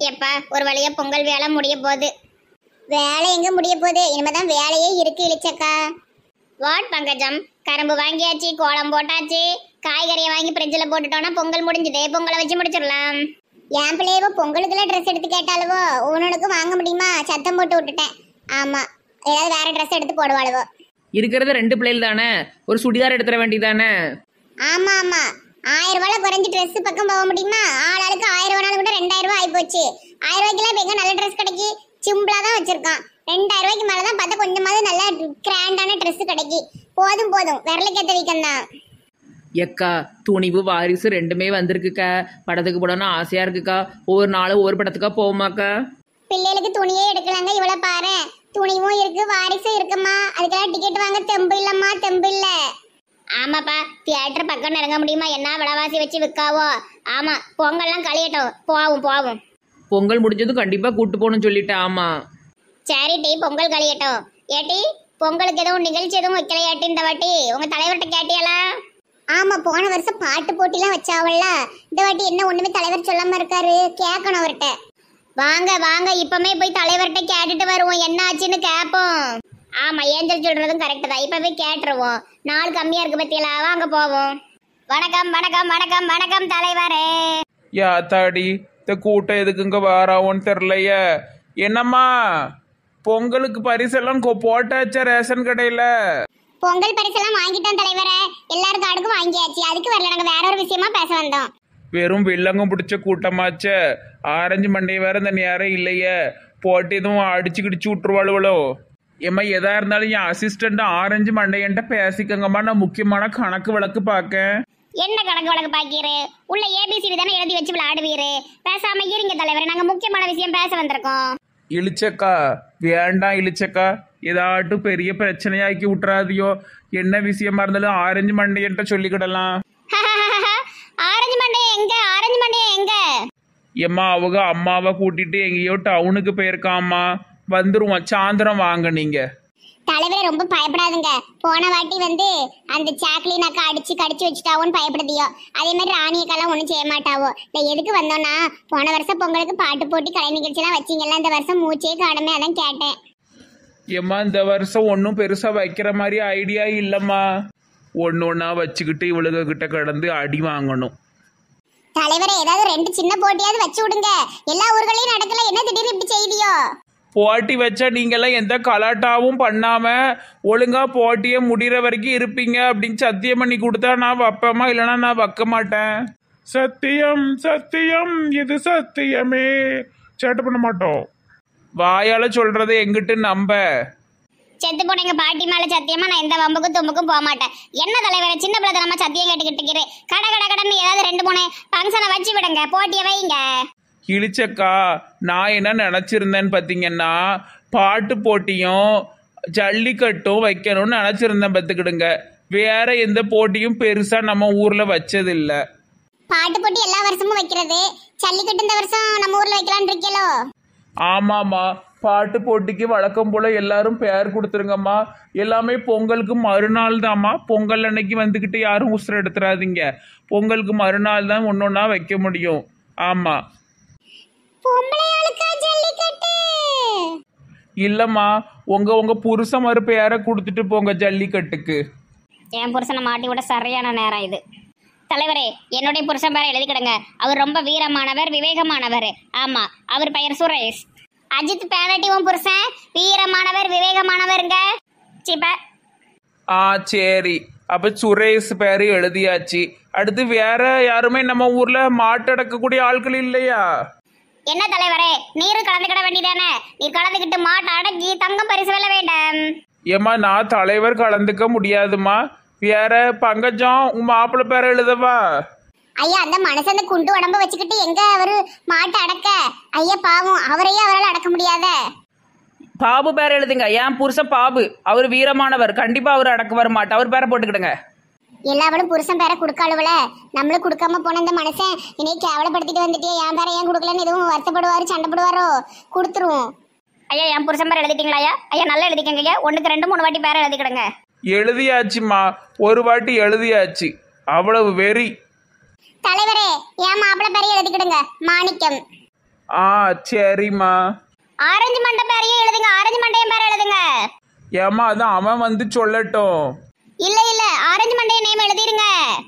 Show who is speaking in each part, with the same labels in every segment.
Speaker 1: எப்பா ஒரு வழியா பொங்கல் வேலை முடிய போகுது வேலை எங்க முடிய போகுது இனிமேதான் வேலையே இருக்கு இளிச்சக்கா வாட் பங்கஜம் கரும்பு வாங்கியாச்சு கோலம் போட்டாச்சு காய்கறியை வாங்கி ஃப்ரிட்ஜில் போட்டுட்டோம்னா பொங்கல் முடிஞ்சுது பொங்கலை வச்சு முடிச்சிடலாம் என் பிள்ளையவோ பொங்கலுக்குலாம் ட்ரெஸ் எடுத்து கேட்டாலுவோ உனக்கு வாங்க முடியுமா சத்தம் போட்டு விட்டுட்டேன் ஆமா ஏதாவது வேற ட்ரெஸ் எடுத்து போடுவாளுவோ
Speaker 2: இருக்கிறது ரெண்டு பிள்ளைகள் தானே ஒரு சுடிதார் எடுத்துட வேண்டியதானே
Speaker 1: ஆமா ஆமா ஆயிரம் ரூபாயில குறைஞ்ச ட்ரெஸ் பக்கம் போக முடியுமா ஆளாளுக்கு ஆயிரம் ரூபாய் கூட ரெண்டாயிரம் ரூபாய் ஆயிப்போச்சு ஆயிரம் ரூபாய்க்குலாம் இப்ப எங்க நல்ல ட்ரெஸ் கிடைக்கி சிம்பிளா தான் வச்சிருக்கான் ரெண்டாயிரம் ரூபாய்க்கு மேலதான் பார்த்தா கொஞ்சமாவது நல்ல கிராண்டான ட்ரெஸ் கிடைக்கி போதும் போதும் விரலுக்கேத்த வீக்கம் தான்
Speaker 2: எக்கா துணிவு வாரிசு ரெண்டுமே வந்திருக்குக்கா படத்துக்கு போடணும்னு ஆசையாக இருக்குக்கா ஒவ்வொரு நாளும் ஒவ்வொரு படத்துக்கா போவோமாக்கா
Speaker 1: பிள்ளைகளுக்கு துணியே எடுக்கலாங்க இவ்வளவு பாரு துணியும் இருக்கு வாரிசும் இருக்குமா அதுக்கெல்லாம் டிக்கெட் வாங்க தெம்பு இல்லம்மா தெம்பு இல்ல ஆமாப்பா தியேட்டர் பக்கம் இறங்க முடியுமா என்ன விலைவாசி வச்சு விற்காவோ ஆமா பொங்கல்லாம் கழியட்டும் போவோம் போவோம்
Speaker 2: பொங்கல் முடிஞ்சதும் கண்டிப்பாக கூட்டு போகணும்னு சொல்லிட்டேன் ஆமாம்
Speaker 1: சரி டி பொங்கல் கழியட்டும் ஏட்டி பொங்கலுக்கு எதுவும் நிகழ்ச்சி எதுவும் வைக்கலையாட்டி இந்த வாட்டி உங்க தலைவர்கிட்ட கேட்டியாளா ஆமா போன வருஷம் பாட்டு போட்டிலாம் வச்சாவல்ல இந்த வாட்டி என்ன ஒண்ணுமே தலைவர் சொல்லாம இருக்காரு கேட்கணும் அவர்கிட்ட வாங்க வாங்க இப்பமே போய் தலைவர்கிட்ட கேட்டுட்டு வருவோம் என்ன ஆச்சுன்னு கேட்போம் ஆமா ஏஞ்சல் சொல்றதும் கரெக்ட் தான் இப்பவே கேட்டுருவோம் நாள் கம்மியா இருக்கு பத்தியலா வாங்க போவோம் வணக்கம் வணக்கம் வணக்கம் வணக்கம் தலைவரே
Speaker 3: யாத்தாடி இந்த கூட்டம் எதுக்குங்க வாராவோன்னு தெரிலையே என்னம்மா பொங்கலுக்கு பரிசெல்லாம் கொ- போட்டாச்சா ரேஷன் கடையில்
Speaker 1: பொங்கல் பரிசெல்லாம் வாங்கிட்டோம் தலைவரே எல்லாரும் கார்டுக்கும் வாங்கியாச்சு அதுக்கு வரல நாங்க வேற ஒரு விஷயமா பேச வந்தோம்
Speaker 3: வெறும் வில்லங்கம் பிடிச்ச கூட்டமாச்சே ஆரஞ்சு மண்டை வேற இந்த நேரம் இல்லையே போட்டு எதுவும் அடிச்சு கிடிச்சு விட்டுருவாளுவளோ ஏம்மா எதா இருந்தாலும் என் அசிஸ்டண்ட் ஆரஞ்சு மண்டையன்ட்ட பேசிக்கங்கம்மா நான் முக்கியமான கணக்கு வழக்கு பார்க்கேன்
Speaker 1: என்ன கணக்கு வழக்கு பாக்கீரு உள்ள ஏபிசிடி தானே எழுதி வச்சு விளையாடுவீரு பேசாம இருங்க தலைவரே நாங்க முக்கியமான விஷயம் பேச வந்திருக்கோம்
Speaker 3: இழிச்சக்கா வேண்டாம் இழிச்சக்கா ஏதாட்டும் பெரிய பிரச்சனையாக்கி விட்டுறாதியோ என்ன விஷயமா இருந்தாலும் ஆரஞ்சு மண்டையன்ட்ட சொல்லிக்கிடலாம்
Speaker 1: ஆரஞ்சு மண்டைய எங்க ஆரஞ்சு மண்டைய எங்க
Speaker 3: எம்மா அவங்க அம்மாவை கூட்டிட்டு எங்கேயோ டவுனுக்கு போயிருக்காம்மா வந்துருவோம் சாயந்தரம் வாங்க நீங்க
Speaker 1: தலைவரே ரொம்ப பயப்படாதுங்க போன வாட்டி வந்து அந்த சாக்லின் அக்கா அடிச்சு கடிச்சு வச்சுட்டாவோன்னு பயப்படுதியோ அதே மாதிரி ராணி அக்காலாம் ஒன்றும் செய்ய மாட்டாவோ இல்லை எதுக்கு வந்தோம்னா போன வருஷம் பொங்கலுக்கு பாட்டு போட்டி கலை நிகழ்ச்சிலாம் வச்சிங்கல்ல இந்த வருஷம் மூச்சே காடமே அதான் கேட்டேன்
Speaker 3: ஏம்மா இந்த வருஷம் ஒன்றும் பெருசாக வைக்கிற மாதிரி ஐடியா இல்லைம்மா ஒன்று ஒன்றா வச்சுக்கிட்டு இவளுக கிட்ட கிடந்து அடி வாங்கணும்
Speaker 1: தலைவரே ஏதாவது ரெண்டு சின்ன போட்டியாவது வச்சு விடுங்க எல்லா ஊர்களையும் நடக்கல என்ன திடீர்னு இப்படி செய்தியோ
Speaker 3: போட்டி வச்சா நீங்கெல்லாம் எந்த கலாட்டாவும் பண்ணாம ஒழுங்கா போட்டியை முடிகிற வரைக்கும் இருப்பீங்க அப்படின்னு சத்தியம் பண்ணி கொடுத்தா நான் வைப்பேமா இல்லைன்னா நான் வைக்க மாட்டேன் சத்தியம் சத்தியம் இது சத்தியமே சேட்டை பண்ண மாட்டோம் வாயால சொல்றதை எங்கிட்டு நம்ப
Speaker 1: செத்து போன எங்க பாட்டி மேல சத்தியமா நான் எந்த வம்புக்கும் தும்புக்கும் போக மாட்டேன் என்ன தலைவரை சின்ன பிள்ளை நம்ம சத்தியம் கேட்டுக்கிட்டு இருக்கிறேன் கட கட கடன்னு ஏதாவது ரெண்டு மூணு ஃபங்க்ஷனை வச்சு விடுங்க போட்டியை வைங்க
Speaker 3: இழிச்சக்கா நான் என்ன நினச்சிருந்தேன்னு பார்த்தீங்கன்னா பாட்டு போட்டியும் ஜல்லிக்கட்டும் வைக்கணும்னு நினச்சிருந்தேன் பார்த்துக்கிடுங்க வேற எந்த போட்டியும் பெருசாக நம்ம ஊரில் வச்சதில்லை
Speaker 1: பாட்டு போட்டி எல்லா வருஷமும் வைக்கிறது ஜல்லிக்கட்டு இந்த வருஷம் நம்ம ஊர்ல வைக்கலாம்னு இருக்கீங்களோ
Speaker 3: ஆமாம்மா பாட்டு போட்டிக்கு வழக்கம் போல் எல்லாரும் பேர் கொடுத்துருங்கம்மா எல்லாமே பொங்கலுக்கு மறுநாள் தாம்மா பொங்கல் அன்னைக்கு வந்துக்கிட்டு யாரும் உசுர எடுத்துறாதீங்க பொங்கலுக்கு மறுநாள் தான் ஒன்று ஒன்றா வைக்க முடியும் ஆமாம்
Speaker 1: பொம்பளையாளுக்கா ஜல்லிக்கட்டு
Speaker 3: இல்லைம்மா உங்கள் உங்கள் புருஷ மறு பேரை கொடுத்துட்டு போங்க ஜல்லிக்கட்டுக்கு
Speaker 1: என் புருஷனை மாட்டி விட சரியான நேரம் இது தலைவரே என்னுடைய புருஷன் பேரை எழுதிக்கிடுங்க அவர் ரொம்ப வீரமானவர் விவேகமானவர் ஆமா அவர் பெயர் சுரேஷ் அஜித் பேரட்டி உன் புருஷன் வீரமானவர் விவேகமானவருங்க சிப்ப
Speaker 3: ஆ சரி அப்போ சுரேஷ் பேர் எழுதியாச்சு அடுத்து வேற யாருமே நம்ம ஊரில் மாட்டடக்கக்கூடிய ஆட்கள் இல்லையா
Speaker 1: என்ன தலைவரே நீரும் கலந்துக்கிட வேண்டியதானே நீர் கலந்துக்கிட்டு மாட்டை அடக்கி தங்கம் பரிசு வெல்ல வேண்டாம்
Speaker 3: ஏம்மா நான் தலைவர் கலந்துக்க முடியாதும்மா வேற பங்கஜம் உங்க மாப்பிள்ளை பேரை எழுதவா
Speaker 1: ஐயா அந்த மனுஷன் அந்த குண்டு உடம்ப வச்சுக்கிட்டு எங்க அவரு மாட்டை அடக்க ஐயா பாவம் அவரையே அவரால் அடக்க முடியாத
Speaker 2: பாபு பேர் எழுதுங்க என் புருஷன் பாபு அவர் வீரமானவர் கண்டிப்பாக அவர் அடக்க வர மாட்டார் அவர் பேரை போட்டுக்கிடுங்க
Speaker 1: எல்லாவளும் புருஷன் பேரை கொடுக்காளுவல நம்மளும் கொடுக்காம போன இந்த மனுஷன் என்னைய கேவலப்படுத்திட்டு வந்துட்டியே என் பேரை ஏன் கொடுக்கலன்னு எதுவும் வருத்தப்படுவாரு சண்டை போடுவாரோ கொடுத்துருவோம் ஐயா என் புருஷன் பேர் எழுதிட்டீங்களா ஐயா ஐயா நல்லா எழுதிக்கங்க ஐயா ஒன்றுக்கு ரெண்டு மூணு வாட்டி பேரை எழுதிக்கிடுங்க
Speaker 3: எழுதியாச்சுமா ஒரு வாட்டி எழுதியாச்சு அவ்வளவு வெறி
Speaker 1: தலைவரே என் மாப்பிள்ளை பேரை எழுதிக்கிடுங்க மாணிக்கம்
Speaker 3: ஆ சரிம்மா
Speaker 1: ஆரஞ்சு மண்டை பேரையும் எழுதுங்க ஆரஞ்சு மண்டையன் பேரை எழுதுங்க
Speaker 3: ஏம்மா அதான் அவன் வந்து சொல்லட்டும்
Speaker 1: இல்ல இல்ல ஆரஞ்சு மண்டையன் நேம் எழுதிருங்க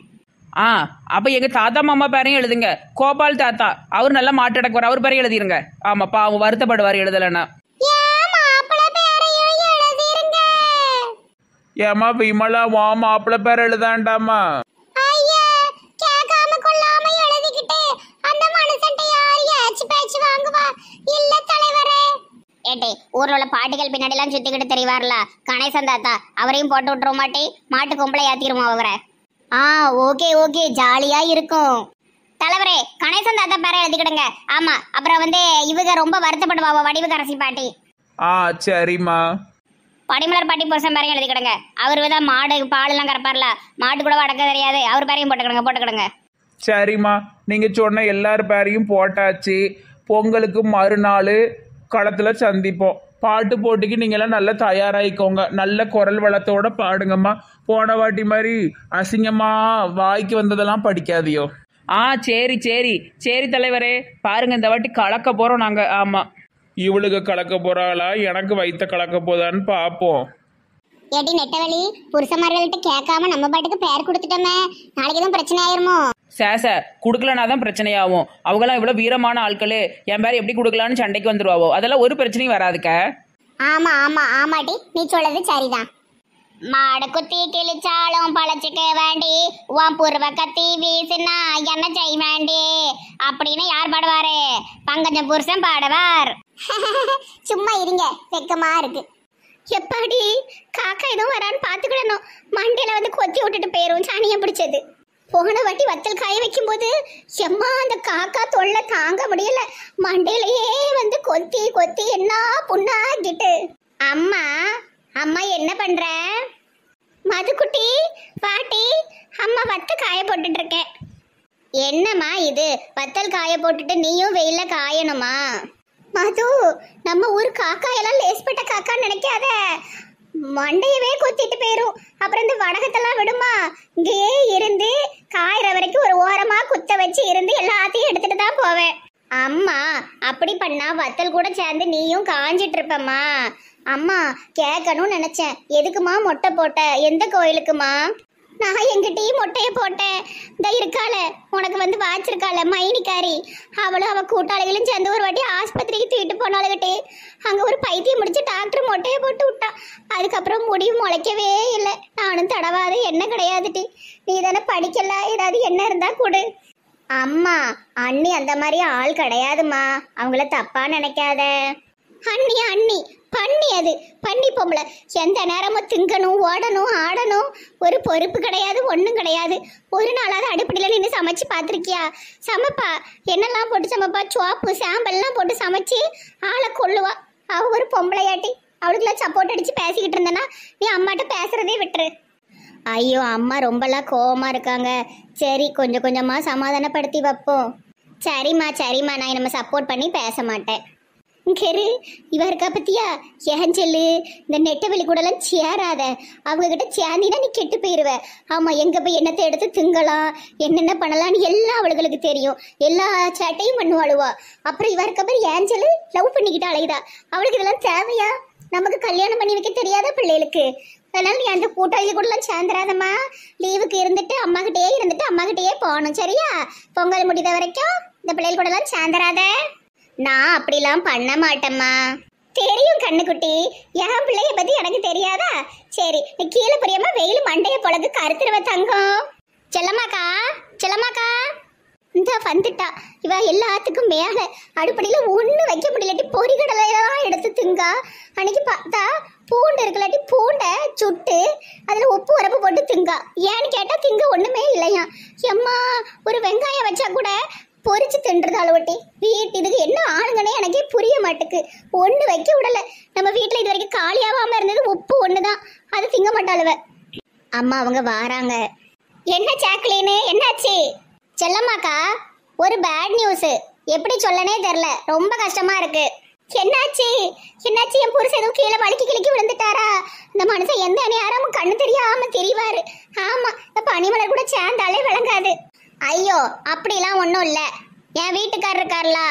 Speaker 2: ஆ அப்போ எங்கள் தாத்தா மாமா பேரையும் எழுதுங்க கோபால் தாத்தா அவர் நல்லா மாட்டடக்குவார் அவர் பேரையும் எழுதிருங்க ஆமாம் பாவம் வருத்தப்படுவார் எழுதலைன்னா
Speaker 1: ஏன் மாப்பிள்ளை பேரையும் எழுதிருங்க
Speaker 3: ஏம்மா விமலா வா மாப்பிள்ளை பேர் எழுதாண்டாமா
Speaker 1: ஐயா கேட்காம கொள்ளாம எழுதிக்கிட்டு அந்த மனுஷன்ட்ட யார் ஏச்சு பேச்சு வாங்குவா இல்ல தலைவரே ஏட்டே ஊர்ல உள்ள பாட்டிகள் பின்னாடி எல்லாம் சுத்திக்கிட்டு தெரியவார்ல கணேசன் தாத்தா அவரையும் போட்டு விட்டுற மாட்டே மாட்டு கொம்பளை ஏத்திருமா அவரை ஆ ஓகே ஓகே ஜாலியா இருக்கும் தலைவரே கணேசன் தாத்தா பேரை எழுதிக்கிடுங்க ஆமா அப்புறம் வந்து இவங்க ரொம்ப வருத்தப்படுவாவ வடிவுக்கரசி பாட்டி
Speaker 3: ஆ சரிம்மா
Speaker 1: படிமலர் பாட்டி புருஷன் பேரையும் எழுதிக்கிடுங்க அவர் தான் மாடு பாலெல்லாம் கறப்பார்ல மாட்டு கூட வடக்க தெரியாது அவர் பேரையும் போட்டுக்கிடுங்க போட்டுக்கிடுங்க
Speaker 3: சரிம்மா நீங்கள் சொன்ன எல்லார் பேரையும் போட்டாச்சு பொங்கலுக்கு மறுநாள் களத்தில் சந்திப்போம் பாட்டு போட்டிக்கு நீங்களாம் நல்லா தயாராகிக்கோங்க நல்ல குரல் வளத்தோட பாடுங்கம்மா போன வாட்டி மாதிரி அசிங்கமா வாய்க்கு வந்ததெல்லாம் படிக்காதியோ
Speaker 2: ஆ சரி சரி சரி தலைவரே பாருங்க இந்த வாட்டி கலக்க போகிறோம் நாங்கள் ஆமாம்
Speaker 3: இவளுக்கு கலக்க போறாளா எனக்கு வைத்த கலக்க போதான்னு பார்ப்போம்
Speaker 1: ஏடி நெட்டவழி புருஷமார்கள்ட்ட கேட்காம நம்ம பாட்டுக்கு பேர் கொடுத்துட்டோமே நாளைக்கு எதுவும் பிரச்சனை ஆயிருமோ
Speaker 2: சேச கொடுக்கலனா தான் பிரச்சனையாகும் அவங்களாம் இவ்வளோ வீரமான ஆட்கள் என் பேர் எப்படி கொடுக்கலான்னு சண்டைக்கு வந்துருவாவோ அதெல்லாம் ஒரு பிரச்சனையும் வராதுக்க
Speaker 1: ஆமா ஆமா ஆமாட்டி நீ சொல்றது சரிதான் மாடு குத்தி கிழிச்சாலும் பழச்சிக்க வேண்டி உன் புருவ கத்தி வீசுனா என்ன செய்ய வேண்டி அப்படின்னு யார் பாடுவாரு பங்கஜம் புருஷன் பாடுவார் சும்மா இருங்க வெக்கமா இருக்கு எப்பாடி காக்கா எதுவும் வரான்னு பாத்துக்கிடணும் மண்டையில வந்து கொத்தி விட்டுட்டு போயிரும் சாணியம் பிடிச்சது போன வாட்டி வத்தல் காய வைக்கும் போது எம்மா அந்த காக்கா தொல்லை தாங்க முடியல மண்டையிலேயே வந்து கொத்தி கொத்தி என்ன புண்ணாக்கிட்டு அம்மா அம்மா என்ன பண்ற மதுக்குட்டி பாட்டி அம்மா வத்த காய போட்டுட்டு இருக்கேன் என்னம்மா இது வத்தல் காய போட்டுட்டு நீயும் வெயில காயணுமா மது நம்ம ஊர் காக்கா எல்லாம் லேஸ்பட்ட காக்கா நினைக்காத மண்டையவே கொத்திட்டு போயிரும் அப்புறம் இந்த வடகத்தெல்லாம் விடுமா இங்கேயே இருந்து காயிற வரைக்கும் ஒரு ஓரமா குத்த வச்சு இருந்து எல்லாத்தையும் எடுத்துட்டு தான் போவேன் அம்மா அப்படி பண்ணா வத்தல் கூட சேர்ந்து நீயும் காஞ்சிட்டு இருப்பம்மா அம்மா கேட்கணும்னு நினைச்சேன் எதுக்குமா மொட்டை போட்ட எந்த கோயிலுக்குமா நான் எங்கிட்டயும் மொட்டைய போட்டேன் இந்த இருக்காள உனக்கு வந்து வாச்சிருக்காள மைனிக்காரி அவளும் அவ கூட்டாளிகளும் சேர்ந்து ஒரு வாட்டி ஆஸ்பத்திரிக்கு தூக்கிட்டு போனாளுகிட்டே அங்க ஒரு பைத்தியம் முடிச்சு டாக்டர் மொட்டையை போட்டு விட்டா அதுக்கப்புறம் முடியும் முளைக்கவே இல்லை நானும் தடவாத என்ன கிடையாதுட்டி நீ தானே படிக்கல ஏதாவது என்ன இருந்தா கொடு அம்மா அண்ணி அந்த மாதிரி ஆள் கிடையாதும்மா அவங்கள தப்பா நினைக்காத அண்ணி அண்ணி பண்ணி அது பண்ணி பொம்பளை எந்த நேரமும் திங்கணும் ஓடணும் ஆடணும் ஒரு பொறுப்பு கிடையாது ஒன்றும் கிடையாது ஒரு நாளாவது அடுப்படியில் நின்று சமைச்சு பார்த்துருக்கியா சமைப்பா என்னெல்லாம் போட்டு சமைப்பா சோப்பு சாம்பல்லாம் போட்டு சமைச்சு ஆளை கொள்ளுவா அவ ஒரு பொம்பளையாட்டி அவளுக்குலாம் சப்போர்ட் அடிச்சு பேசிக்கிட்டு இருந்தேன்னா நீ அம்மாட்ட பேசுறதே விட்டுரு ஐயோ அம்மா ரொம்பலாம் கோவமா இருக்காங்க சரி கொஞ்சம் கொஞ்சமா சமாதானப்படுத்தி வைப்போம் சரிம்மா சரிம்மா நான் நம்ம சப்போர்ட் பண்ணி பேச மாட்டேன் கெரு இவ இருக்கா பத்தியா ஏன் சொல்லு இந்த நெட்டவெளி கூடலாம் சேராத அவங்க கிட்ட சேர்ந்தீங்கன்னா நீ கெட்டு போயிருவ ஆமா எங்க போய் என்னத்தை எடுத்து திங்கலாம் என்னென்ன பண்ணலாம்னு எல்லாம் அவளுகளுக்கு தெரியும் எல்லா சேட்டையும் பண்ணுவாளுவா அப்புறம் இவ இருக்க பேர் ஏன் சொல்லு லவ் பண்ணிக்கிட்டு அலையுதா அவளுக்கு இதெல்லாம் தேவையா நமக்கு கல்யாணம் பண்ணி வைக்க தெரியாத பிள்ளைகளுக்கு அதனால நீ அந்த கூட்டாளி கூடலாம் சேர்ந்துடாதம்மா லீவுக்கு இருந்துட்டு அம்மா கிட்டயே இருந்துட்டு அம்மா கிட்டயே போகணும் சரியா பொங்கல் முடிந்த வரைக்கும் இந்த பிள்ளைகள் கூடலாம் சேர்ந்துடாத நான் அப்படிலாம் பண்ண மாட்டேம்மா தெரியும் கண்ணுக்குட்டி என் பிள்ளைய பத்தி எனக்கு தெரியாதா சரி நீ கீழே புரியாம வெயில் மண்டைய பொழகு கருத்துருவ தங்கம் செல்லம்மாக்கா செல்லம்மாக்கா இந்த வந்துட்டா இவ எல்லாத்துக்கும் மேல அடுப்படியில ஒண்ணு வைக்க முடியலட்டி பொறிகடலையெல்லாம் எடுத்து திங்கா அன்னைக்கு பார்த்தா பூண்டு இருக்கலாட்டி பூண்டை சுட்டு அதுல உப்பு உரப்பு போட்டு திங்கா ஏன்னு கேட்டா திங்க ஒண்ணுமே இல்லையா எம்மா ஒரு வெங்காயம் வச்சா கூட பொரிச்சு தின்றது அளவட்டி வீட்டு இதுக்கு என்ன ஆளுங்கன்னே எனக்கே புரிய மாட்டுக்கு ஒண்ணு வைக்க விடல நம்ம வீட்டுல இது வரைக்கும் காலியாவாம இருந்தது உப்பு ஒண்ணுதான் அது திங்க மாட்டாளுவ அம்மா அவங்க வாராங்க என்ன சாக்லீனு என்னாச்சு செல்லம்மாக்கா ஒரு பேட் நியூஸ் எப்படி சொல்லனே தெரில ரொம்ப கஷ்டமா இருக்கு என்னாச்சு என்னாச்சு என் புருஷன் எதுவும் கீழே வலிக்கி கிழக்கி விழுந்துட்டாரா இந்த மனுஷன் எந்த நேரமும் கண்ணு தெரியாம தெரிவாரு ஆமா இந்த பனிமலர் கூட சேர்ந்தாலே விளங்காது ஐயோ அப்படிலாம் ஒன்றும் இல்லை என் வீட்டுக்காரர் இருக்கார்ல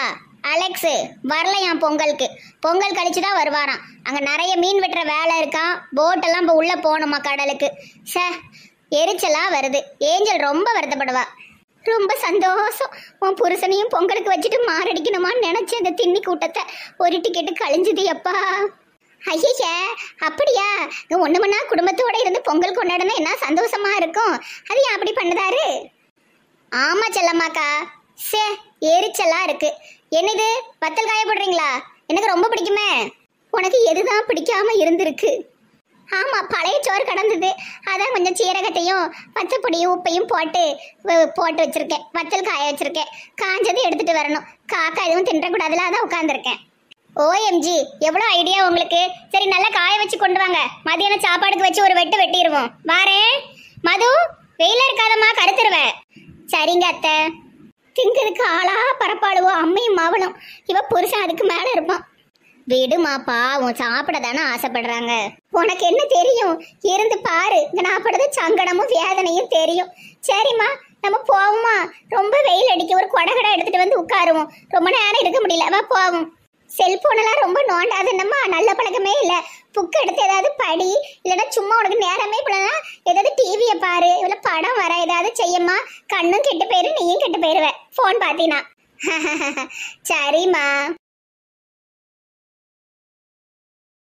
Speaker 1: அலெக்ஸ் வரலையாம் பொங்கலுக்கு பொங்கல் கழிச்சு தான் வருவாராம் அங்கே நிறைய மீன் வெட்டுற வேலை இருக்கான் போட்டெல்லாம் இப்போ உள்ளே போகணுமா கடலுக்கு சே எரிச்சலா வருது ஏஞ்சல் ரொம்ப வருத்தப்படுவா ரொம்ப சந்தோஷம் உன் புருஷனையும் பொங்கலுக்கு வச்சுட்டு மாரடிக்கணுமான்னு நினைச்ச அந்த திண்ணி கூட்டத்தை ஒரு டிக்கெட்டு கழிஞ்சுது அப்பா ஐய அப்படியா ஒன்று மணி குடும்பத்தோட இருந்து பொங்கல் கொண்டாடினா என்ன சந்தோஷமா இருக்கும் அது ஏன் அப்படி பண்ணுதாரு ஆமா செல்லம்மாக்கா சே எரிச்சலா இருக்கு என்னது வத்தல் காய போடுறீங்களா எனக்கு ரொம்ப பிடிக்குமே உனக்கு எதுதான் பிடிக்காம இருந்திருக்கு ஆமா பழைய சோறு கடந்தது அதான் கொஞ்சம் சீரகத்தையும் பச்சைப்பொடியும் உப்பையும் போட்டு வ- போட்டு வச்சிருக்கேன் வத்தல் காய வச்சிருக்கேன் காஞ்சது எடுத்துட்டு வரணும் காக்கா எதுவும் தின்றக்கூடாதுல அதான் உட்காந்துருக்கேன் ஓஎம்ஜி எவ்வளோ ஐடியா உங்களுக்கு சரி நல்லா காய வச்சு கொண்டு வாங்க மதியானம் சாப்பாடுக்கு வச்சு ஒரு வெட்டு வெட்டிடுவோம் வாரேன் மது வெயில இருக்காதம்மா கருத்துருவேன் சரிங்க அத்தை திங்கிறதுக்கு ஆளா பரப்பாளுவோம் அம்மையும் மாவளும் இவ புருஷன் அதுக்கு மேல இருப்பான் விடுமா பாவம் சாப்பிட தானே ஆசைப்படுறாங்க உனக்கு என்ன தெரியும் இருந்து பாரு இங்க நான் படுறது சங்கடமும் வேதனையும் தெரியும் சரிம்மா நம்ம போவோமா ரொம்ப வெயில் அடிக்க ஒரு கொடகடை எடுத்துட்டு வந்து உட்காருவோம் ரொம்ப நேரம் இருக்க முடியல வா போவோம் செல்போனெல்லாம் ரொம்ப நோண்டாதுன்னம்மா நல்ல பழக்கமே இல்லை புக் எடுத்து ஏதாவது படி இல்லைன்னா சும்மா உனக்கு நேரமே இப்படிலாம் ஏதாவது டிவியை பாரு இல்லை படம் வர ஏதாவது செய்யம்மா கண்ணும் கெட்டு போயிரு நீயும் கெட்டு போயிருவ ஃபோன் பார்த்தீங்கன்னா சரிம்மா